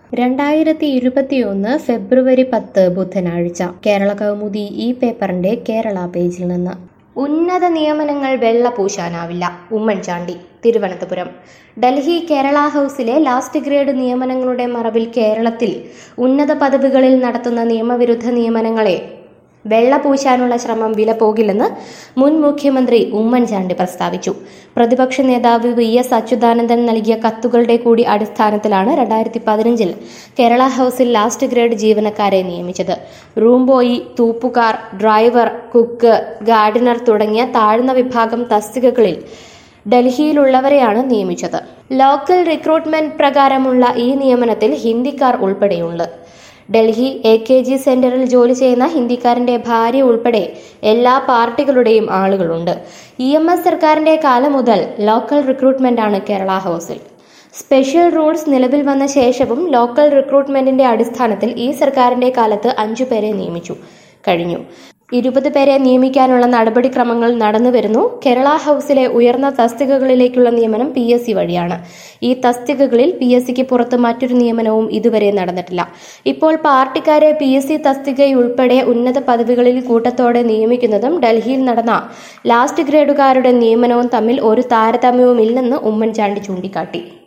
രണ്ടായിരത്തി ഇരുപത്തിയൊന്ന് ഫെബ്രുവരി പത്ത് ബുധനാഴ്ച കേരള കൗമുദി ഈ പേപ്പറിന്റെ കേരള പേജിൽ നിന്ന് ഉന്നത നിയമനങ്ങൾ വെള്ള പൂശാനാവില്ല ഉമ്മൻചാണ്ടി തിരുവനന്തപുരം ഡൽഹി കേരള ഹൗസിലെ ലാസ്റ്റ് ഗ്രേഡ് നിയമനങ്ങളുടെ മറവിൽ കേരളത്തിൽ ഉന്നത പദവികളിൽ നടത്തുന്ന നിയമവിരുദ്ധ നിയമനങ്ങളെ വെള്ള പൂശാനുള്ള ശ്രമം വില പോകില്ലെന്ന് മുൻ മുഖ്യമന്ത്രി ഉമ്മൻചാണ്ടി പ്രസ്താവിച്ചു പ്രതിപക്ഷ നേതാവ് വി എസ് അച്യുതാനന്ദൻ നൽകിയ കത്തുകളുടെ കൂടി അടിസ്ഥാനത്തിലാണ് രണ്ടായിരത്തി പതിനഞ്ചിൽ കേരള ഹൗസിൽ ലാസ്റ്റ് ഗ്രേഡ് ജീവനക്കാരെ നിയമിച്ചത് റൂം ബോയി തൂപ്പുകാർ ഡ്രൈവർ കുക്ക് ഗാർഡനർ തുടങ്ങിയ താഴ്ന്ന വിഭാഗം തസ്തികകളിൽ ഡൽഹിയിലുള്ളവരെയാണ് നിയമിച്ചത് ലോക്കൽ റിക്രൂട്ട്മെന്റ് പ്രകാരമുള്ള ഈ നിയമനത്തിൽ ഹിന്ദിക്കാർ ഉൾപ്പെടെയുണ്ട് ഡൽഹി എ കെ ജി സെന്ററിൽ ജോലി ചെയ്യുന്ന ഹിന്ദിക്കാരന്റെ ഭാര്യ ഉൾപ്പെടെ എല്ലാ പാർട്ടികളുടെയും ആളുകളുണ്ട് ഇ എം എസ് സർക്കാരിന്റെ കാലം മുതൽ ലോക്കൽ റിക്രൂട്ട്മെന്റ് ആണ് കേരള ഹൗസിൽ സ്പെഷ്യൽ റൂൾസ് നിലവിൽ വന്ന ശേഷവും ലോക്കൽ റിക്രൂട്ട്മെന്റിന്റെ അടിസ്ഥാനത്തിൽ ഈ സർക്കാരിന്റെ കാലത്ത് അഞ്ചു പേരെ നിയമിച്ചു കഴിഞ്ഞു ഇരുപത് പേരെ നിയമിക്കാനുള്ള നടപടിക്രമങ്ങൾ നടന്നുവരുന്നു കേരള ഹൗസിലെ ഉയർന്ന തസ്തികകളിലേക്കുള്ള നിയമനം പി എസ് സി വഴിയാണ് ഈ തസ്തികകളിൽ പി എസ് സിക്ക് പുറത്ത് മറ്റൊരു നിയമനവും ഇതുവരെ നടന്നിട്ടില്ല ഇപ്പോൾ പാർട്ടിക്കാരെ പി എസ് സി തസ്തികയുൾപ്പെടെ ഉന്നത പദവികളിൽ കൂട്ടത്തോടെ നിയമിക്കുന്നതും ഡൽഹിയിൽ നടന്ന ലാസ്റ്റ് ഗ്രേഡുകാരുടെ നിയമനവും തമ്മിൽ ഒരു താരതമ്യവുമില്ലെന്ന് ഉമ്മൻചാണ്ടി ചൂണ്ടിക്കാട്ടി